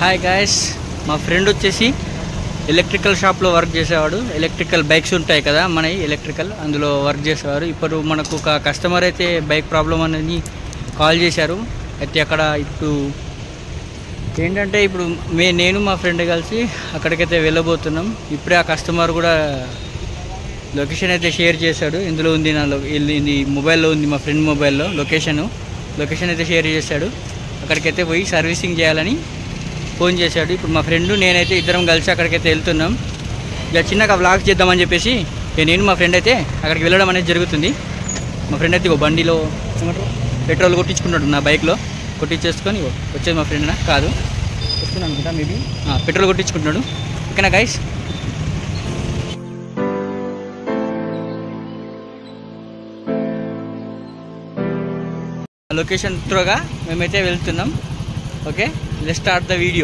hi guys మా friend వచ్చేసి electrical షాప్లో వర్క్ చేసేవాడు ఎలక్ట్రికల్ బైక్స్ ఉంటాయి కదా మన ఎలక్ట్రికల్ అందులో వర్క్ చేసేవారు ఇప్పుడు మనకు ఒక కస్టమర్ అయితే బైక్ ప్రాబ్లం అనేది కాల్ చేశారు అయితే అక్కడ ఇప్పుడు ఏంటంటే ఇప్పుడు మే నేను మా ఫ్రెండ్ కలిసి అక్కడికైతే వెళ్ళబోతున్నాం ఇప్పుడే ఆ కస్టమర్ కూడా లొకేషన్ అయితే షేర్ చేశాడు ఇందులో ఉంది నా లో- ఇది ఇది మొబైల్లో ఉంది మా ఫ్రెండ్ మొబైల్లో లొకేషన్ లొకేషన్ అయితే షేర్ చేశాడు అక్కడికైతే పోయి సర్వీసింగ్ చేయాలని ఫోన్ చేశాడు ఇప్పుడు మా ఫ్రెండ్ నేనైతే ఇద్దరం కలిసి అక్కడికైతే వెళ్తున్నాం ఇక చిన్నగా వ్లాగ్ చేద్దామని చెప్పేసి ఇక నేను మా ఫ్రెండ్ అయితే అక్కడికి వెళ్ళడం అనేది జరుగుతుంది మా ఫ్రెండ్ అయితే ఇగో బండిలో ఏమంటారు పెట్రోల్ కొట్టించుకున్నాడు నా బైక్లో కొట్టించేసుకొని ఇగో వచ్చేది మా ఫ్రెండ్ కాదు వస్తున్నాను అనుకుంటా మేబీ పెట్రోల్ కొట్టించుకుంటున్నాడు ఓకేనా గైస్ లొకేషన్ త్రోగా మేమైతే వెళ్తున్నాం okay let start the video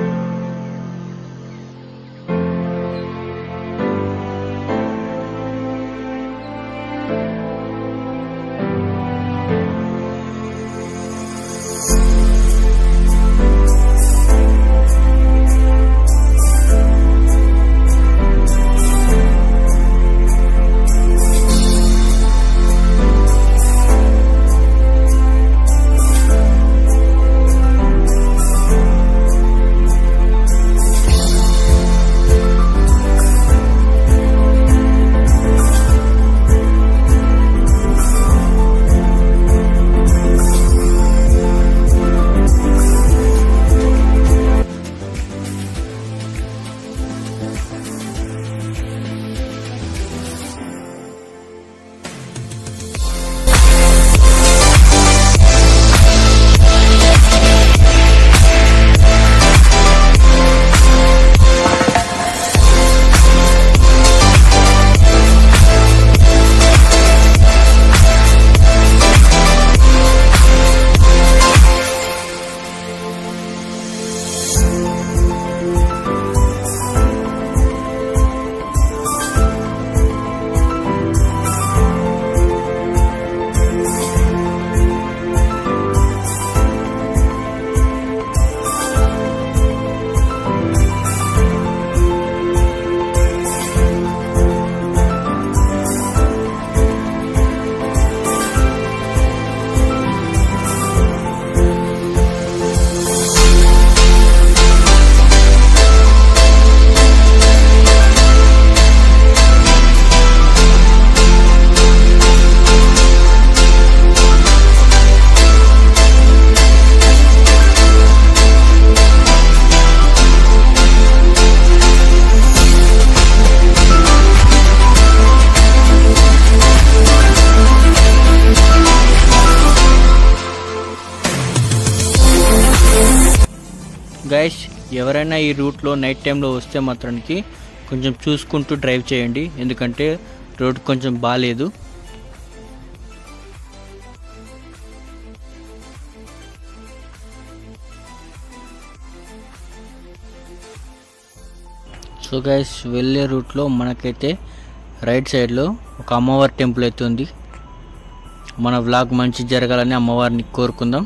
guys ఎవరైనా ఈ రూట్లో నైట్ టైంలో వస్తే మాత్రానికి కొంచెం చూసుకుంటూ డ్రైవ్ చేయండి ఎందుకంటే రోడ్ కొంచెం బాగాలేదు సో గైస్ వెళ్ళే రూట్లో మనకైతే రైట్ సైడ్లో ఒక అమ్మవారి టెంపుల్ అయితే ఉంది మన వ్లాగ్ మంచి జరగాలని అమ్మవారిని కోరుకుందాం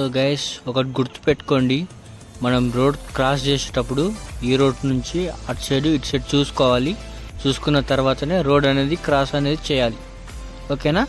గైస్ ఒకటి గుర్తుపెట్టుకోండి మనం రోడ్ క్రాస్ చేసేటప్పుడు ఈ రోడ్ నుంచి అటు సైడ్ ఇటు సైడ్ చూసుకోవాలి చూసుకున్న తర్వాతనే రోడ్ అనేది క్రాస్ అనేది చేయాలి ఓకేనా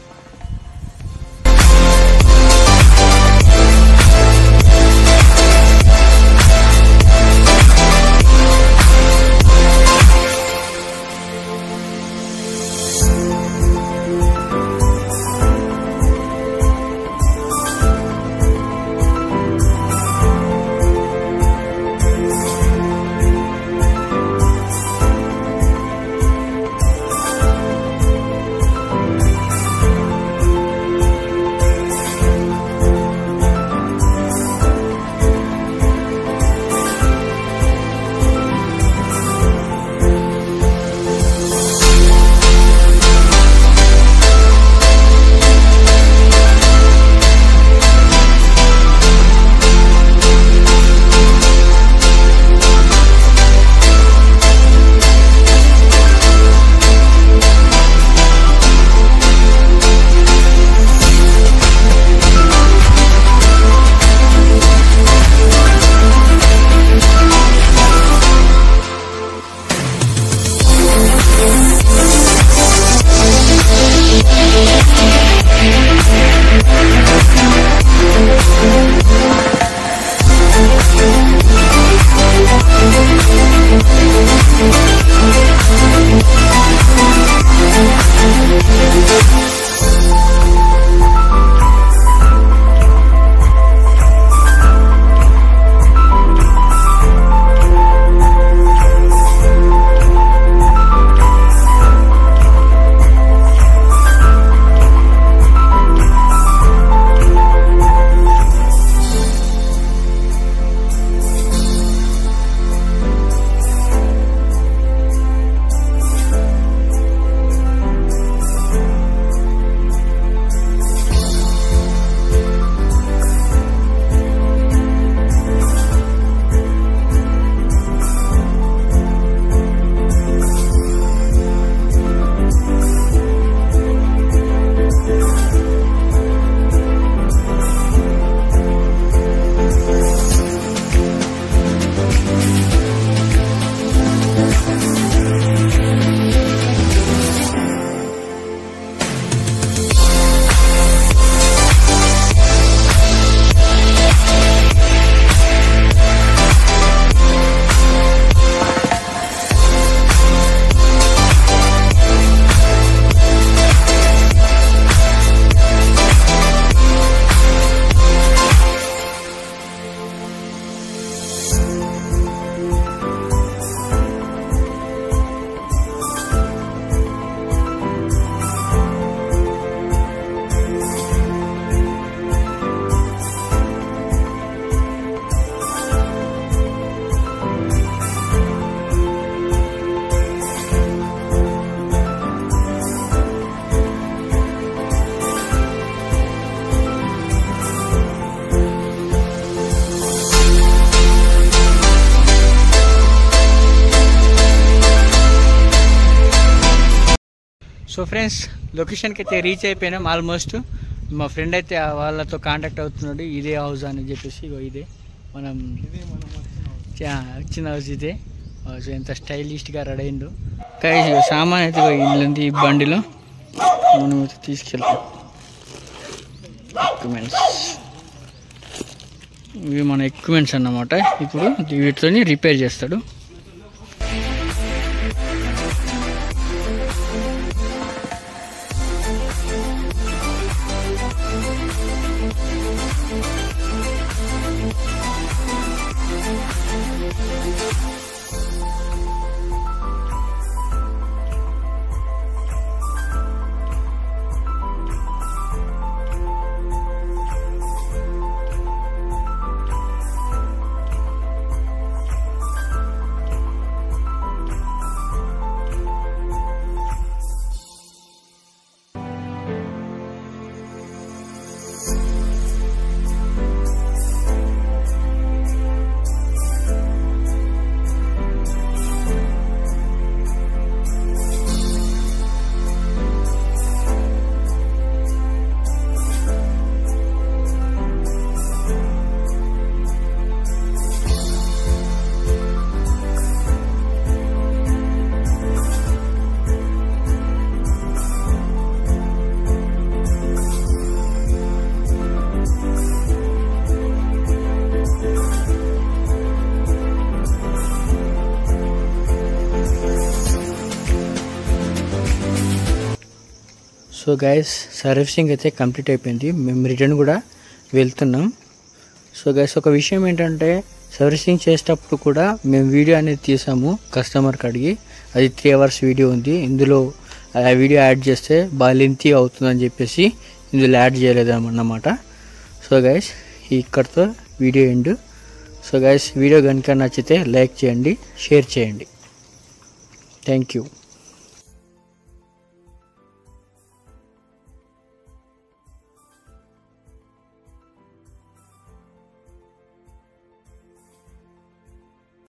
సో ఫ్రెండ్స్ లొకేషన్కి అయితే రీచ్ అయిపోయినాం ఆల్మోస్ట్ మా ఫ్రెండ్ అయితే ఆ వాళ్ళతో కాంటాక్ట్ అవుతున్నాడు ఇదే హౌస్ అని చెప్పేసి ఇగో ఇదే మనం చా- వచ్చిన హౌస్ ఇదే ఆ, సో ఎంత స్టైలిష్గా రెడీ అయిందో కానీ ఇగో సామాన్ అయితే ఇగో ఇల్లు ఉంది ఈ బండిలో మనం అయితే తీసుకెళ్తాం ఎక్విప్మెంట్స్ ఇవి మన ఎక్విప్మెంట్స్ అన్నమాట ఇప్పుడు వీటితో రిపేర్ చేస్తాడు సో గైస్ సర్వీసింగ్ అయితే కంప్లీట్ అయిపోయింది మేము రిటర్న్ కూడా వెళ్తున్నాం సో గైస్ ఒక విషయం ఏంటంటే సర్వీసింగ్ చేసేటప్పుడు కూడా మేము వీడియో అనేది తీసాము కస్టమర్కి అడిగి అది త్రీ అవర్స్ వీడియో ఉంది ఇందులో ఆ వీడియో యాడ్ చేస్తే బాగా లెంతీ అవుతుందని చెప్పేసి ఇందులో యాడ్ చేయలేదు అన్నమాట సో గైస్ ఇక్కడితో video end so guys video కనుక నచ్చితే లైక్ చేయండి షేర్ చేయండి థ్యాంక్ యూ